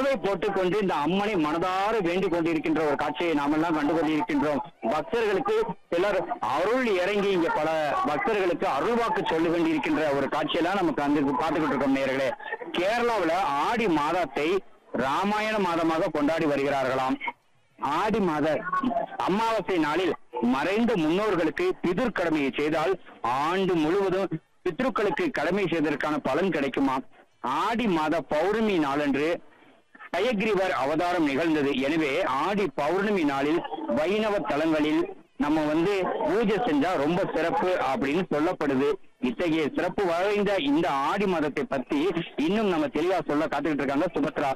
பூவை போட்டுக்கொண்டு இந்த அம்மனை மனதார வேண்டிக் கொண்டிருக்கின்ற ஒரு காட்சியை நாமெல்லாம் கண்டு கொண்டிருக்கின்றோம் பக்தர்களுக்கு சிலர் அருள் இறங்கி இங்க பல பக்தர்களுக்கு அருள்வாக்கு சொல்ல வேண்டியிருக்கின்ற ஒரு காட்சியெல்லாம் நமக்கு அங்கு பார்த்துக்கிட்டு இருக்கோம் நேர்களே கேரளாவுல ஆடி மாதத்தை ராமாயண மாதமாக கொண்டாடி வருகிறார்களாம் ஆடி மாத அமாவாசை நாளில் மறைந்த முன்னோர்களுக்கு பிதிர் கடமையை செய்தால் ஆண்டு முழுவதும் பித்ருக்களுக்கு கடமை செய்ததற்கான பலன் கிடைக்குமா ஆடி மாத பௌர்ணமி நாளன்று ஹயக்ரீவர் அவதாரம் நிகழ்ந்தது எனவே ஆடி பௌர்ணமி நாளில் வைணவ தலங்களில் நம்ம வந்து பூஜை செஞ்சா ரொம்ப சிறப்பு அப்படின்னு சொல்லப்படுது இத்தகைய சிறப்பு வாய்ந்த இந்த ஆடி மாதத்தை பத்தி இன்னும் நம்ம தெளிவா சொல்ல காத்துக்கிட்டு இருக்காங்க சுபத்ரா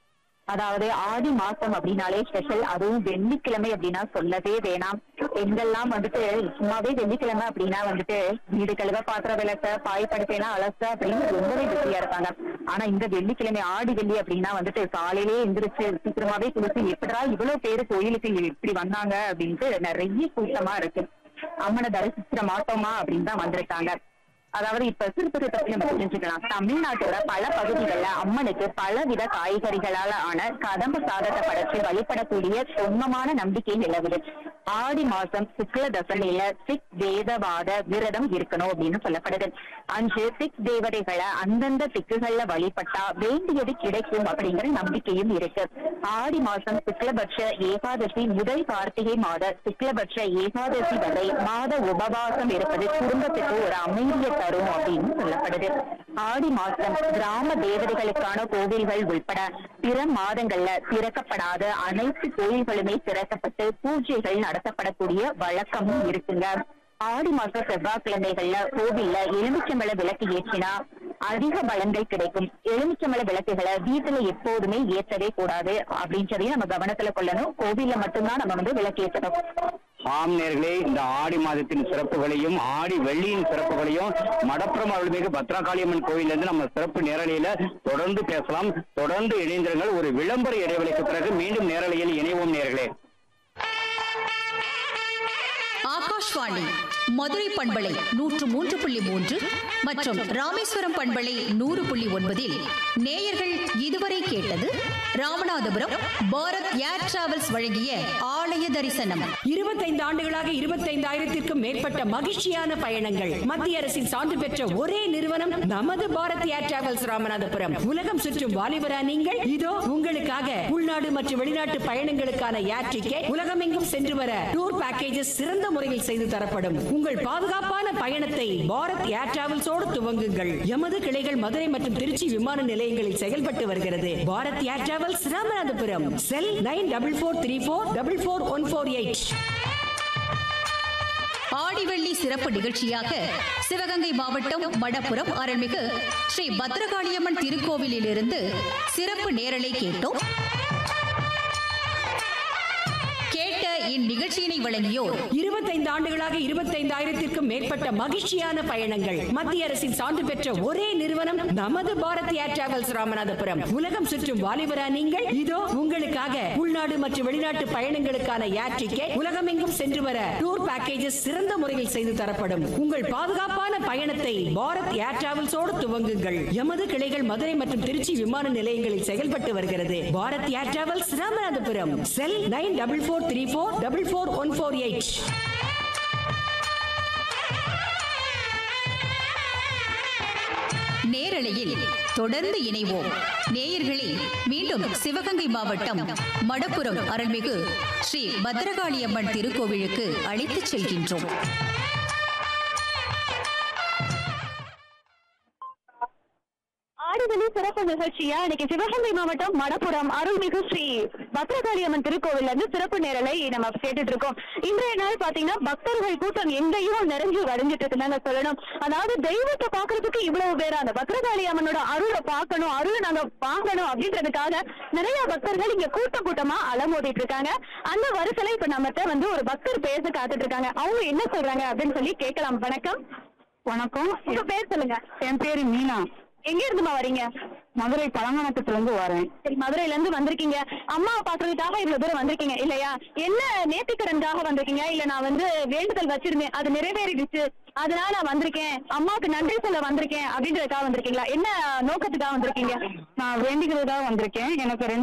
அதாவது ஆடி மாசம் அப்படின்னாலே ஸ்பெஷல் அதுவும் வெள்ளிக்கிழமை அப்படின்னா சொல்லவே வேணாம் பெண்கள்லாம் வந்துட்டு சும்மாவே வெள்ளிக்கிழமை அப்படின்னா வந்துட்டு வீடு கழுவ பாத்திர விளக்க பாய் படுக்கையெல்லாம் அலச அப்படின்னு ரொம்பவே பிஸியா இருப்பாங்க ஆனா இந்த வெள்ளிக்கிழமை ஆடி வெள்ளி அப்படின்னா வந்துட்டு காலையிலே எந்திரிச்சு சீக்கிரமாவே குளிச்சு எப்படா இவ்வளவு பேரு கோயிலுக்கு இப்படி வந்தாங்க அப்படின்ட்டு நிறைய கூட்டமா இருக்கு அம்மனை தரிசிச்சிட மாட்டோமா அப்படின்னு தான் வந்திருக்காங்க அதாவது இப்ப திருப்பதி பத்தி நம்ம தெரிஞ்சுக்கலாம் தமிழ்நாட்டோட பல பகுதிகள்ல அம்மனுக்கு பலவித காய்கறிகளால ஆன கதம்பு சாதத்தை படைச்சு வழிபடக்கூடிய சொந்தமான நம்பிக்கை நிலவுது ஆடி மாசம் சுக்ல தசமியில சிக் வேதவாத விரதம் இருக்கணும் அப்படின்னு சொல்லப்படுது அன்று சிக் தேவதைகளை அந்தந்த திக்குகள்ல வழிபட்டா வேண்டியது கிடைக்கும் அப்படிங்கிற நம்பிக்கையும் இருக்கு ஆடி மாசம் சுக்லபட்ச ஏகாதசி முதல் கார்த்திகை மாத சுக்லபட்ச ஏகாதசி வரை மாத உபவாசம் இருப்பது குடும்பத்துக்கு ஒரு அமைதியை தரும் அப்படின்னு சொல்லப்படுது ஆடி மாசம் கிராம தேவதைகளுக்கான கோவில்கள் உள்பட பிற மாதங்கள்ல திறக்கப்படாத அனைத்து கோயில்களுமே திறக்கப்பட்டு பூஜைகள் நடத்தப்படக்கூடிய வழக்கமும் இருக்குங்க ஆடி மாசம் செவ்வாய்க்கிழமைகள்ல கோவில்ல எலுமிச்சம்பழ விளக்கு ஏற்றினா அதிக பலன்கள் கிடைக்கும் எலுமிச்சம்பழ விளக்குகளை வீட்டுல எப்போதுமே ஏற்றவே கூடாது அப்படின்றதையும் நம்ம கவனத்துல கொள்ளணும் கோவில்ல மட்டும்தான் நம்ம வந்து விளக்கு ஏற்றணும் ஆம் நேர்களே இந்த ஆடி மாதத்தின் சிறப்புகளையும் ஆடி வெள்ளியின் சிறப்புகளையும் மடப்புறம் அருள்மிகு பத்ரகாளியம்மன் கோயிலிருந்து நம்ம சிறப்பு நேரலையில தொடர்ந்து பேசலாம் தொடர்ந்து இணைந்திருங்கள் ஒரு விளம்பர இடைவெளிக்கு பிறகு மீண்டும் நேரலையில் இணைவோம் நேர்களே ஆகாஷ்வாணி மதுரை பண்பலை நூற்று மூன்று புள்ளி மூன்று மற்றும் ராமேஸ்வரம் பண்பலை நூறு புள்ளி ஒன்பதில் நேயர்கள் இதுவரை கேட்டது ராமநாதபுரம் பாரத் ஏர் டிராவல்ஸ் வழங்கிய ஆலய தரிசனம் இருபத்தைந்து ஆண்டுகளாக இருபத்தைந்தாயிரத்திற்கும் மேற்பட்ட மகிழ்ச்சியான பயணங்கள் மத்திய அரசின் சான்று பெற்ற ஒரே நிறுவனம் நமது பாரத் ஏர் டிராவல்ஸ் ராமநாதபுரம் உலகம் சுற்றும் வாலிபரா நீங்கள் இதோ உங்களுக்காக உள்நாடு மற்றும் வெளிநாட்டு பயணங்களுக்கான ஏர் டிக்கெட் உலகமெங்கும் சென்று வர டூர் பேக்கேஜஸ் சிறந்த முறையில் செய்து தரப்படும் உங்கள் பாதுகாப்பான பயணத்தை பாரத் ஏர் டிராவல்ஸோடு துவங்குங்கள் எமது கிளைகள் மதுரை மற்றும் திருச்சி விமான நிலையங்களில் செயல்பட்டு வருகிறது Bharat Air Travels Ramanathapuram cell nine double four three four double four one four eight Aadi Velli சிறப்பு நிகழ்ச்சியாக சிவகங்கை மாவட்டம் மடப்புரம் அருள்மிகு ஸ்ரீ பத்ரகாளியம்மன் திருக்கோவிலிலிருந்து சிறப்பு நேரலை கேட்டோம் கேட்ட இந்நிகழ்ச்சியினை வழங்கியோர் இருபத்தைந்து ஆண்டுகளாக இருபத்தைந்தாயிரத்திற்கும் மேற்பட்ட மகிழ்ச்சியான பயணங்கள் மத்திய அரசின் சான்று பெற்ற ஒரே நிறுவனம் நமது பாரத் ஏர் டிராவல்ஸ் ராமநாதபுரம் உலகம் சுற்றும் வாலிபரா நீங்கள் இதோ உங்களுக்காக உள்நாடு மற்றும் வெளிநாட்டு பயணங்களுக்கான ஏர் டிக்கெட் உலகமெங்கும் சென்று வர டூர் பேக்கேஜஸ் சிறந்த முறையில் செய்து தரப்படும் உங்கள் பாதுகாப்பான பயணத்தை பாரத் ஏர் டிராவல்ஸோடு துவங்குங்கள் எமது கிளைகள் மதுரை மற்றும் திருச்சி விமான நிலையங்களில் செயல்பட்டு வருகிறது Bharat Air Travels Ramanathapuram cell nine double four three four double four one four eight நேரலையில் தொடர்ந்து இணைவோம் நேயர்களே மீண்டும் சிவகங்கை மாவட்டம் மடப்புரம் அருள்மிகு ஸ்ரீ பத்ரகாளியம்மன் திருக்கோவிலுக்கு அழைத்துச் செல்கின்றோம் ஆடிவெளி சிறப்பு நிகழ்ச்சியா இன்னைக்கு சிவகங்கை மாவட்டம் மடப்புரம் அருள்மிகு ஸ்ரீ பத்ரகாளி அம்மன் திருக்கோவில்ல இருந்து சிறப்பு நேரலை நம்ம கேட்டுட்டு இருக்கோம் இன்றைய நாள் பாத்தீங்கன்னா பக்தர்கள் கூட்டம் எங்கேயும் நிறைஞ்சு வடிஞ்சிட்டு இருக்குன்னு சொல்லணும் அதாவது தெய்வத்தை பாக்குறதுக்கு இவ்வளவு பேர் அந்த பத்ரகாளி அம்மனோட அருளை பார்க்கணும் அருளை நாங்க வாங்கணும் அப்படின்றதுக்காக நிறைய பக்தர்கள் இங்க கூட்டம் கூட்டமா அலமோதிட்டு இருக்காங்க அந்த வரிசையில இப்ப நம்மகிட்ட வந்து ஒரு பக்தர் பேச காத்துட்டு இருக்காங்க அவங்க என்ன சொல்றாங்க அப்படின்னு சொல்லி கேட்கலாம் வணக்கம் வணக்கம் உங்க பேர் சொல்லுங்க என் பேரு மீனா எங்க இருந்துமா வரீங்க மதுரை பழங்கானத்துல இருந்து வரேன் சரி மதுரையில இருந்து வந்திருக்கீங்க அம்மாவை பாக்குறதுக்காக இவ்வளவு தூரம் வந்திருக்கீங்க இல்லையா என்ன நேர்த்திக்கடனுக்காக வந்திருக்கீங்க இல்ல நான் வந்து வேண்டுதல் வச்சிருந்தேன் அது நிறைவேறிடுச்சு அதனால நான் வந்திருக்கேன் அம்மாவுக்கு நன்றி சொல்ல வந்திருக்கேன் அப்படின்றதுக்காக வந்திருக்கீங்களா என்ன நோக்கத்துக்காக வந்திருக்கீங்க நான் வேண்டிக்கிறதுக்காக வந்திருக்கேன் எனக்கு ரெண்டு